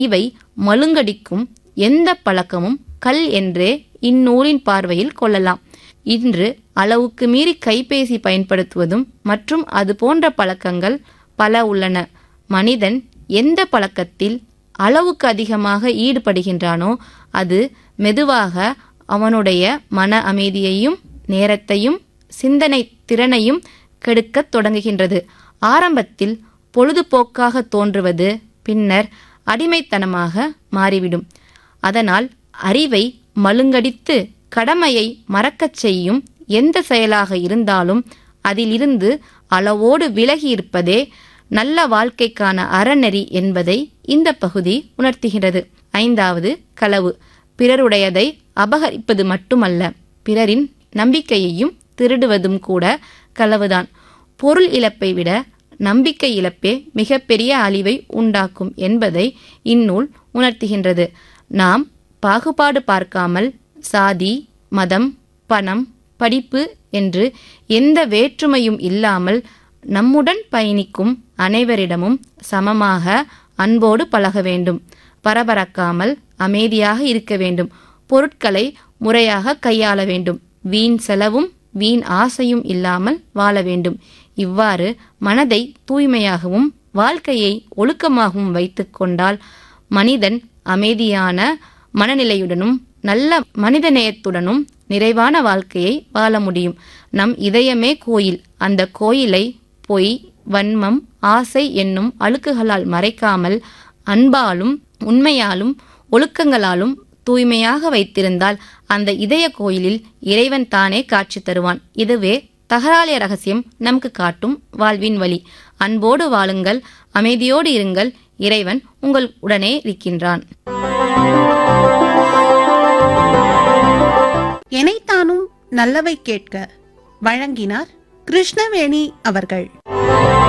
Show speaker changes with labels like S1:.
S1: இவை மழுங்கடிக்கும் எந்த பழக்கமும் கல் என்றே இந்நூலின் பார்வையில் கொள்ளலாம் இன்று அளவுக்கு மீறி கைபேசி பயன்படுத்துவதும் மற்றும் அது போன்ற பழக்கங்கள் பல உள்ளன மனிதன் எந்த பழக்கத்தில் அளவுக்கு அதிகமாக ஈடுபடுகின்றானோ அது மெதுவாக அவனுடைய மன அமைதியையும் நேரத்தையும் சிந்தனை திறனையும் கெடுக்கத் தொடங்குகின்றது ஆரம்பத்தில் பொழுதுபோக்காக தோன்றுவது பின்னர் அடிமைத்தனமாக மாறிவிடும் அதனால் அறிவை மழுங்கடித்து கடமையை மறக்கச் செய்யும் எந்த செயலாக இருந்தாலும் அதிலிருந்து அளவோடு விலகி இருப்பதே நல்ல வாழ்க்கைக்கான அறநெறி என்பதை இந்த பகுதி உணர்த்துகிறது ஐந்தாவது களவு பிறருடையதை அபகரிப்பது மட்டுமல்ல பிறரின் நம்பிக்கையையும் திருடுவதும் கூட களவுதான் பொருள் இழப்பை விட நம்பிக்கை இழப்பே மிகப்பெரிய அழிவை உண்டாக்கும் என்பதை இந்நூல் உணர்த்துகின்றது நாம் பாகுபாடு பார்க்காமல் சாதி மதம் பணம் படிப்பு என்று எந்த வேற்றுமையும் இல்லாமல் நம்முடன் பயணிக்கும் அனைவரிடமும் சமமாக அன்போடு பழக வேண்டும் பரபரக்காமல் அமைதியாக இருக்க வேண்டும் பொருட்களை முறையாக கையாள வேண்டும் வீண் செலவும் வீண் ஆசையும் இல்லாமல் வாழ வேண்டும் இவ்வாறு மனதை தூய்மையாகவும் வாழ்க்கையை ஒழுக்கமாகவும் வைத்துக் கொண்டால் மனிதன் அமைதியான மனநிலையுடனும் நல்ல மனிதநேயத்துடனும் நிறைவான வாழ்க்கையை வாழ முடியும் நம் இதயமே கோயில் அந்த கோயிலை பொய் வன்மம் ஆசை என்னும் அழுக்குகளால் மறைக்காமல் அன்பாலும் உண்மையாலும் ஒழுக்கங்களாலும் தூய்மையாக வைத்திருந்தால் அந்த இதய கோயிலில் இறைவன் தானே காட்சி தருவான் இதுவே தகராலிய ரகசியம் நமக்கு காட்டும் வாழ்வின் வழி அன்போடு வாழுங்கள் அமைதியோடு இருங்கள் இறைவன் உங்கள் உடனே இருக்கின்றான்
S2: எனைத்தானும் நல்லவை கேட்க வழங்கினார் கிருஷ்ணவேணி அவர்கள்